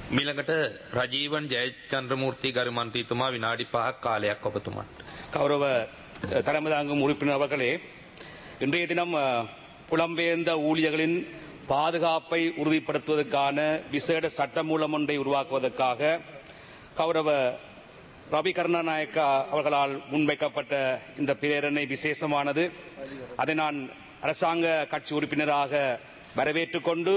මිළඟට රජීවන් ජයචන්ද්‍රමූර්ති ගරු මන්ත්‍රීතුමා විනාඩි පහක් කාලයක් ඔබතුමන්ට. கௌரவ அஹ், தலைமை தாங்கும் உறுப்பினர் அவர்களே இன்றைய தினம் அஹ், புலம்பெயர்ந்த ஊழியர்களின் பாதுகாப்பை உறுதிப்படுத்துவதற்கான விசேட சட்டமூலம் ஒன்றை உருவாக்குவதற்காக கௌரவ ரவி கருணாநாயக்கா அவர்களால் முன்வைக்கப்பட்ட இந்த பிரேரணை விசேஷமானது அதை நான் அரசாங்க கட்சி உறுப்பினராக வரவேற்றுக் கொண்டு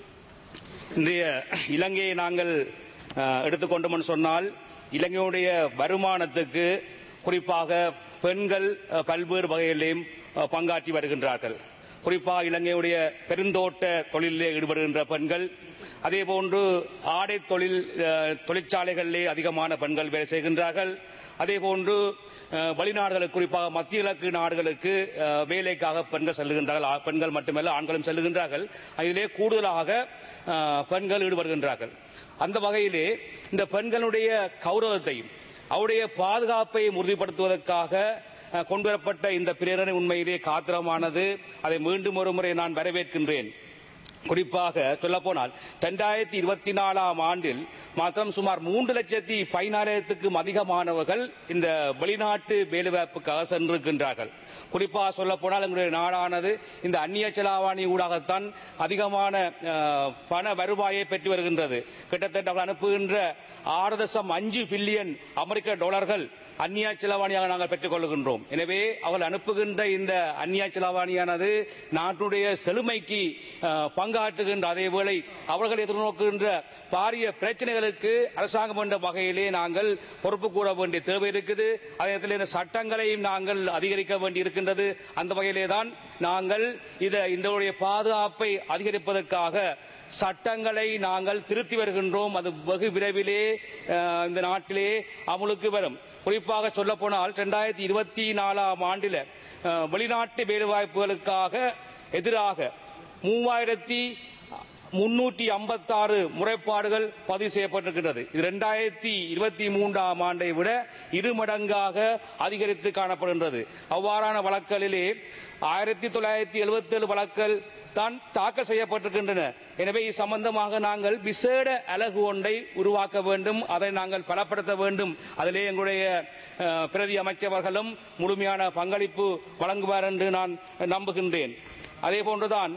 இன்றைய இலங்கையை நாங்கள் அஹ், எடுத்துக்கொண்டோம்னு சொன்னால் இலங்கையுடைய வருமானத்துக்கு குறிப்பாக பெண்கள் அஹ், பல்வேறு வகையிலேயும் அஹ், பங்காற்றி வருகின்றார்கள் குறிப்பாக இலங்கையுடைய பெருந்தோட்ட தொழிலிலே ஈடுபடுகின்ற பெண்கள் அதே போன்று ஆடை தொழில் அஹ், தொழிற்சாலைகளிலே அதிகமான பெண்கள் வேலை செய்கின்றார்கள் அதே போன்று அஹ், வெளிநாடுகளுக்கு குறிப்பாக மத்திய கிழக்கு நாடுகளுக்கு அஹ், வேலைக்காக பெண்கள் செல்லுகின்றார்கள் ஆ- பெண்கள் மட்டுமல்ல ஆண்களும் செல்லுகின்றார்கள் அதிலே கூடுதலாக அஹ், பெண்கள் ஈடுபடுகின்றார்கள் அந்த வகையிலே இந்த பெண்களுடைய கௌரவத்தையும் அவருடைய பாதுகாப்பை உறுதிப்படுத்துவதற்காக அஹ், கொண்டுவரப்பட்ட இந்த பிரேரணை உண்மையிலே காத்திரமானது அதை மீண்டும் ஒரு முறை நான் வரவேற்கின்றேன் குறிப்பாக சொல்லப்போனால் இரண்டாயிரத்தி இருபத்தி நாலாம் ஆண்டில் மாத்திரம் சுமார் மூன்று லட்சத்தி பதினாயிரத்துக்கும் அதிகமானவர்கள் இந்த வெளிநாட்டு வேலைவாய்ப்புக்காக சென்றிருக்கின்றார்கள் குறிப்பாக சொல்லப்போனால் எங்களுடைய நாடானது இந்த அந்நிய செலாவணி ஊடாகத்தான் அதிகமான அஹ், பண வருவாயை பெற்று வருகின்றது கிட்டத்தட்ட அவர்கள் அனுப்புகின்ற ஆறு தசம் அஞ்சு பில்லியன் அமெரிக்க டாலர்கள் அந்நிய செலவாணியாக நாங்கள் பெற்றுக் கொள்கின்றோம் எனவே அவர்கள் அனுப்புகின்ற இந்த அந்நிய செலவாணியானது நாட்டுடைய செழுமைக்கு அஹ், பங்காற்றுகின்ற அதேவேளை அவர்கள் எதிர்நோக்குகின்ற பாரிய பிரச்சனைகளுக்கு அரசாங்கம் என்ற வகையிலே நாங்கள் பொறுப்பு கூற வேண்டிய தேவை இருக்குது அதே நேரத்தில் இந்த சட்டங்களையும் நாங்கள் அதிகரிக்க வேண்டி இருக்கின்றது அந்த வகையிலே தான் நாங்கள் இத இந்த பாதுகாப்பை அதிகரிப்பதற்காக சட்டங்களை நாங்கள் திருத்தி வருகின்றோம் அது வெகு விரைவிலே அஹ், இந்த நாட்டிலே அமுலுக்கு வரும் குறிப்பாக சொல்ல போனால் இரண்டாயிரத்தி இருபத்தி நாலாம் ஆண்டில் அஹ், வெளிநாட்டு வேலைவாய்ப்புகளுக்காக எதிராக மூவாயிரத்தி முன்னூற்றி ஐம்பத்தாறு முறைப்பாடுகள் பதிவு செய்யப்பட்டிருக்கின்றது இது இரண்டாயிரத்தி இருபத்தி மூன்றாம் ஆண்டை விட இரு மடங்காக அதிகரித்து காணப்படுகின்றது அவ்வாறான வழக்குகளிலே ஆயிரத்தி தொள்ளாயிரத்தி எழுபத்தி ஏழு வழக்குகள் தான் தாக்கல் செய்யப்பட்டிருக்கின்றன எனவே இது சம்பந்தமாக நாங்கள் விசேட அலகு ஒன்றை உருவாக்க வேண்டும் அதை நாங்கள் பலப்படுத்த வேண்டும் அதிலே எங்களுடைய அஹ், பிரதி அமைச்சர்களும் முழுமையான பங்களிப்பு வழங்குவார் என்று நான் நம்புகின்றேன் அதே போன்றுதான்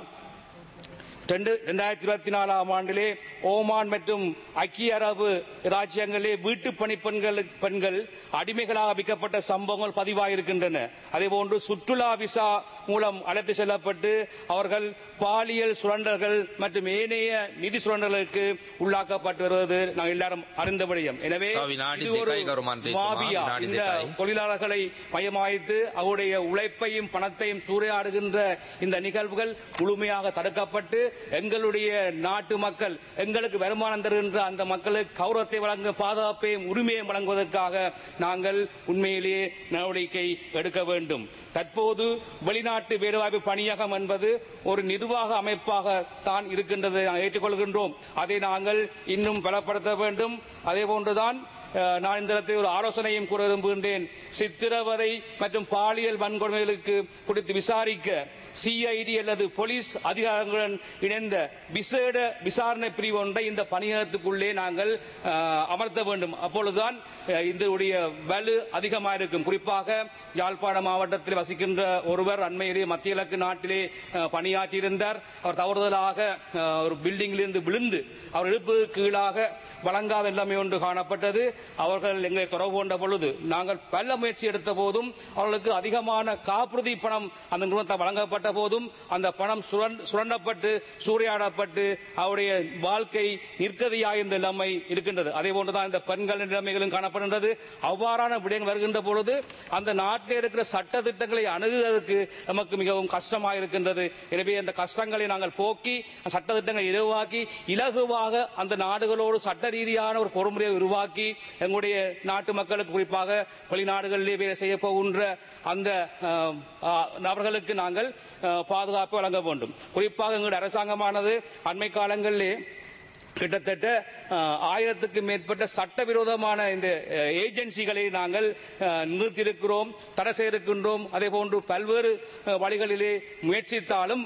இரண்டாயிரத்தி இருபத்தி நாலாம் ஆண்டிலே ஓமான் மற்றும் ஐக்கிய அரபு ராஜ்யங்களிலே வீட்டு பணி பெண்கள் பெண்கள் அடிமைகளாக விற்கப்பட்ட சம்பவங்கள் பதிவாகியிருக்கின்றன அதேபோன்று சுற்றுலா விசா மூலம் அழைத்து செல்லப்பட்டு அவர்கள் பாலியல் சுரண்டல்கள் மற்றும் ஏனைய நிதி சுரண்டல்களுக்கு உள்ளாக்கப்பட்டு வருவது நாங்கள் எல்லாரும் அறிந்த விடயம் எனவே ஆ, வினாடி இது ஒரு දෙකයි ගරු මන්ත්‍රීතුමා, மாபியா வினாடி இந்த දෙකයි. தொழிலாளர்களை மையமாய்த்து அவருடைய உழைப்பையும் பணத்தையும் சூறையாடுகின்ற இந்த நிகழ்வுகள் முழுமையாக தடுக்கப்பட்டு எங்களுடைய நாட்டு மக்கள் எங்களுக்கு வருமானம் தருகின்ற அந்த மக்களுக்கு கௌரவத்தை வழங்க பாதுகாப்பையும் உரிமையை வழங்குவதற்காக நாங்கள் உண்மையிலேயே நடவடிக்கை எடுக்க வேண்டும் தற்போது வெளிநாட்டு வேலைவாய்ப்பு பணியகம் என்பது ஒரு நிர்வாக அமைப்பாக தான் இருக்கின்றது நாங்கள் ஏற்றுக்கொள்கின்றோம் அதை நாங்கள் இன்னும் பலப்படுத்த வேண்டும் அதே போன்றுதான் அஹ், நான் இந்த இடத்தில் ஒரு ஆலோசனையும் கூற விரும்புகின்றேன் சித்திரவதை மற்றும் பாலியல் வன்கொடுமைகளுக்கு குறித்து விசாரிக்க சிஐடி அல்லது போலீஸ் அதிகாரங்களுடன் இணைந்த விசேட விசாரணை பிரிவு ஒன்றை இந்த பணியகத்துக்குள்ளே நாங்கள் அஹ், அமர்த்த வேண்டும் அப்பொழுதுதான் அஹ், இதனுடைய வலு அதிகமாக இருக்கும் குறிப்பாக யாழ்ப்பாண மாவட்டத்தில் வசிக்கின்ற ஒருவர் அண்மையிலே மத்திய கிழக்கு நாட்டிலே அஹ், பணியாற்றியிருந்தார் அவர் தவறுதலாக அஹ், ஒரு பில்டிங்கிலிருந்து விழுந்து அவர் இடுப்பு கீழாக வழங்காத நிலைமை ஒன்று காணப்பட்டது அவர்கள் எங்களை தொடர்பு கொண்ட பொழுது நாங்கள் பல முயற்சி எடுத்த போதும் அவர்களுக்கு அதிகமான காப்புறுதி பணம் அந்த நிறுவனத்தை வழங்கப்பட்ட போதும் அந்த பணம் சுரண்- சுரண்டப்பட்டு சூறையாடப்பட்டு அவருடைய வாழ்க்கை நிற்கதியாக இந்த நிலைமை இருக்கின்றது அதே போன்றுதான் இந்த பெண்களின் நிலைமைகளும் காணப்படுகின்றது அவ்வாறான விடயங்கள் வருகின்ற பொழுது அந்த நாட்டில் இருக்கிற சட்ட திட்டங்களை அணுகுவதற்கு நமக்கு மிகவும் கஷ்டமாக இருக்கின்றது எனவே அந்த கஷ்டங்களை நாங்கள் போக்கி சட்ட திட்டங்களை இலவாக்கி இலகுவாக அந்த நாடுகளோடு சட்ட ரீதியான ஒரு பொறுமுறையை உருவாக்கி எங்களுடைய நாட்டு மக்களுக்கு குறிப்பாக வெளிநாடுகளிலே வேலை செய்ய போகின்ற அந்த அஹ், அஹ், நபர்களுக்கு நாங்கள் அஹ், பாதுகாப்பு வழங்க வேண்டும் குறிப்பாக எங்களுடைய அரசாங்கமானது அண்மை காலங்களிலே கிட்டத்தட்ட அஹ், ஆயிரத்துக்கு மேற்பட்ட சட்டவிரோதமான இந்த அஹ், ஏஜென்சிகளை நாங்கள் அஹ், நிறுத்தியிருக்கிறோம் தடை செய்திருக்கின்றோம் அதே போன்று பல்வேறு அஹ், வழிகளிலே முயற்சித்தாலும்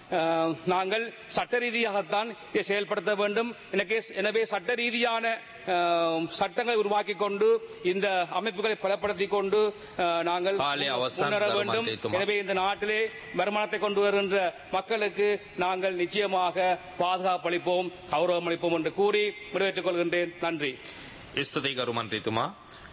அஹ், நாங்கள் சட்ட ரீதியாகத்தான் இதை செயல்படுத்த வேண்டும் எனவே எனவே சட்ட ரீதியான அஹ், சட்டங்களை உருவாக்கி கொண்டு இந்த அமைப்புகளை பலப்படுத்திக் கொண்டு அஹ், நாங்கள் காலை அவசான் முன்னேற வேண்டும் கருமாந்திரித்துமா. எனவே இந்த நாட்டிலே வருமானத்தை கொண்டு வருகின்ற மக்களுக்கு நாங்கள் நிச்சயமாக பாதுகாப்பு அளிப்போம் கௌரவம் அளிப்போம் என்று கூறி விடைபெற்றுக் கொள்கின்றேன் நன்றி ස්තුතියි ගරු මන්ත්‍රීතුමා